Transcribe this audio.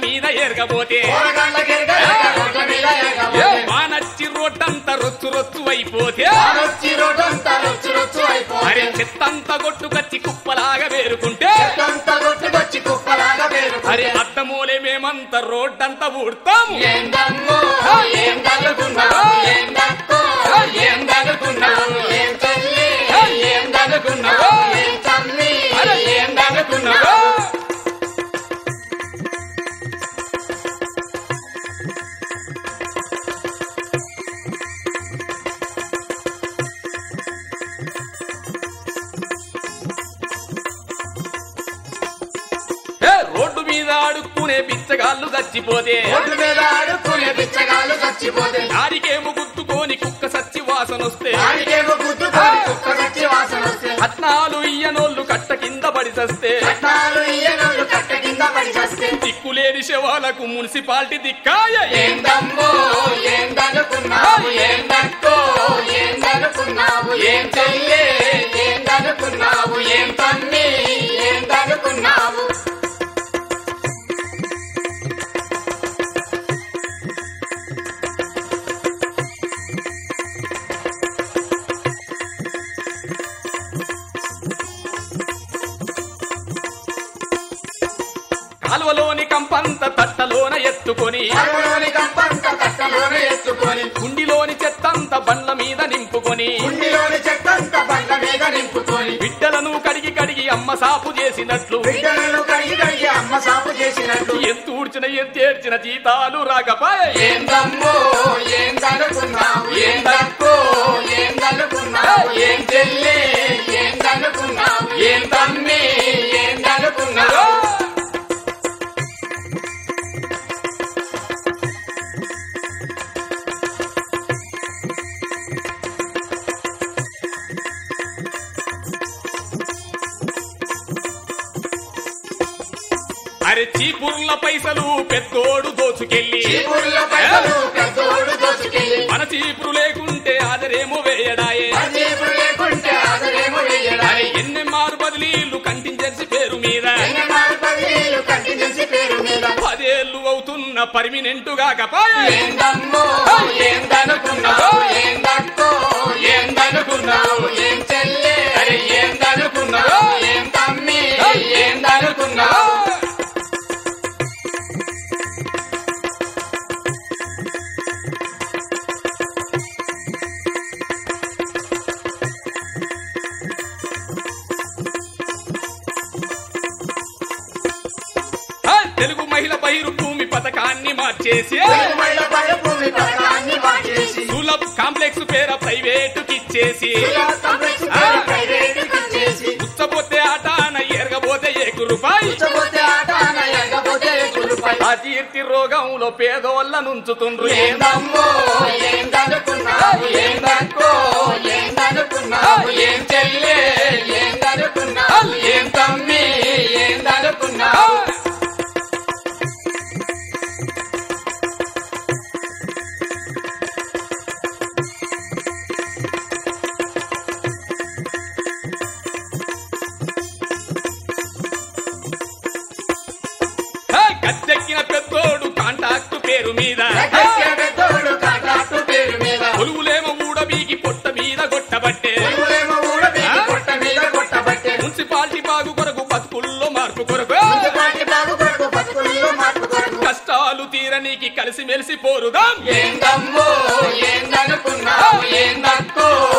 మీద ఎరగబోతే పోరగాళ్ళ గిరగ రోడ్ల మీద ఏ ఎగబోతే వానచ్చి రోడ్డంతా రొచ్చు రొచ్చు అయిపోతే ఆనొచ్చి రోడ్డంతా రొచ్చు రొచ్చు అరే అయిపోతే చెత్తంతా కొట్టుకొచ్చి కుప్పలాగా వేరుకుంటే చెత్తంతా కొట్టుకొచ్చి కుప్పలాగా వేరుకుంటే అరే అడ్డమూలే మేమంతా రోడ్డంతా ఊడతాము ఏందమ్మో ఏం తలుకున్నావు ఏం దక్కో ఏం తలుకున్నావు ఏం తల్లి ఏం తలుకున్నావు ఏం తమ్మి ఏం తలుకున్నావు ఏ రోడ్డు మీద ఆడుకునే బిచ్చగాళ్ళు చచ్చిపోతే రోడ్డు మీద ఆడుకునే బిచ్చగాళ్ళు చచ్చిపోతే ఆడికేమో గుర్తుకోని కుక్క సచ్చి వాసనొస్తే దానికేమో గుద్దుకొని కుక్క చచ్చి వాసన వస్తే కట్నాలు ఇయ్యనోళ్ళు కట్ట కింద పడి చస్తే కట్నాలు ఇయ్యనోళ్ళు కట్ట కింద పడి చస్తే దిక్కులేని శవాలకు మున్సిపాలిటీ దిక్కాయ ఏందమ్మో ఏం తలుకున్నావు ఏం దక్కో ఏం తలుకున్నావు ఏం చెల్లి ఏం తలుకున్నావు ఏం తమ్మి ఏం తలుకున్నావు కాలువలోని కంపంత తట్టలోన ఎత్తుకొని అడవులోని కంపంత కట్టలోనే ఎత్తుకొని గుండిలోని చెత్తంత బండ్ల మీద నింపుకొని గుండిలోని చెత్తంత బండ్ల మీద నింపుకొని బిడ్డలను కడిగి కడిగి అమ్మ సాపు చేసినట్లు బిడ్డలను కడిగి కడిగి అమ్మ సాపు చేసినట్టు ఎంత ఊడ్చిన ఎంత ఏడ్చిన జీతాలు రాకపాయ ఏందమ్మో ఏం తలుకున్నావు ఏం దక్కో ఏం తలుకున్నావు ఏం చెల్లి ఏం తలుకున్నావు ఏం తమ్మి ఏం తలుకున్నావు అరే చీపుర్ల పైసలు పెద్దోడు దోచుకెళ్ళి చీపుర్ల పైసలు పెద్దోడు దోచుకెళ్ళి మన చీపురు లేకుంటే ఆదరేమో వేయడాయే మన చీపురు లేకుంటే అదరేమో వెయ్యడా అరే ఎన్ని మారు బదిలీలు కంటింజెన్సీ పేరు మీద ఎన్నమారు పదివేలు కంటిన్యూసి పేరు మీద పదేళ్ళు అవుతున్న పర్మినెంట్ కాకపాయ ఏందమ్మో ఏం తనుకున్నావు ఏం దక్కో ఏం తనుకున్నావు ఏం చెల్లె అరే ఏం తనుకున్నావు ఏం తమ్మి ఏం తనుకున్నావు ఆ, తెలుగు మహిళ బహిరు భూమి పథకాన్ని మార్చేసి మళ్ళ పడ భూమి పథకాన్ని మార్చేసి సులభ్ కాంప్లెక్స్ పేర ప్రైవేటుకి ఇచ్చేసి కాంప్లెక్స్ పేరు ప్రైవేటుకి ఇచ్చేసి ఉచ్చపోతే ఆట అన ఎరగబోతే ఏకు రూపాయి ఉచ్చబోతే ఆట అన ఎగబోతే కురుపై ఆ కీర్తి రోగంలో పేదోళ్ళ నుంచుతుండ్రు ఏందమ్మో ఏం తనుకున్నావు ఏం దక్కో ఏం తనుకున్నావు ఏం చెల్లె ఏం తనుకున్నావు ఏం తమ్మి ఏం తనుకున్నావు ఆ, గద్దెక్కిన పెద్దోడు కాంటాక్ట్ పేరు మీద తోడు కాటాటు పేరు మీద కొలువులేమో ఊడబీగి పొట్ట మీద కొట్టబట్టే పువ్వులేమో ఊడబీకి పొట్ట మీద కొట్టబట్టే మున్సిపాలిటీ బాగు కొరకు బతుకుల్లో మార్పు కొరకు ముందుపాటి బాగు కొరకు బతుకుల్లో మార్పు కొరకు కష్టాలు తీరనీకి కలిసి మెలిసి పోరుదాం ఏందమ్మో ఏం తనుకున్నావు ఏం దక్కో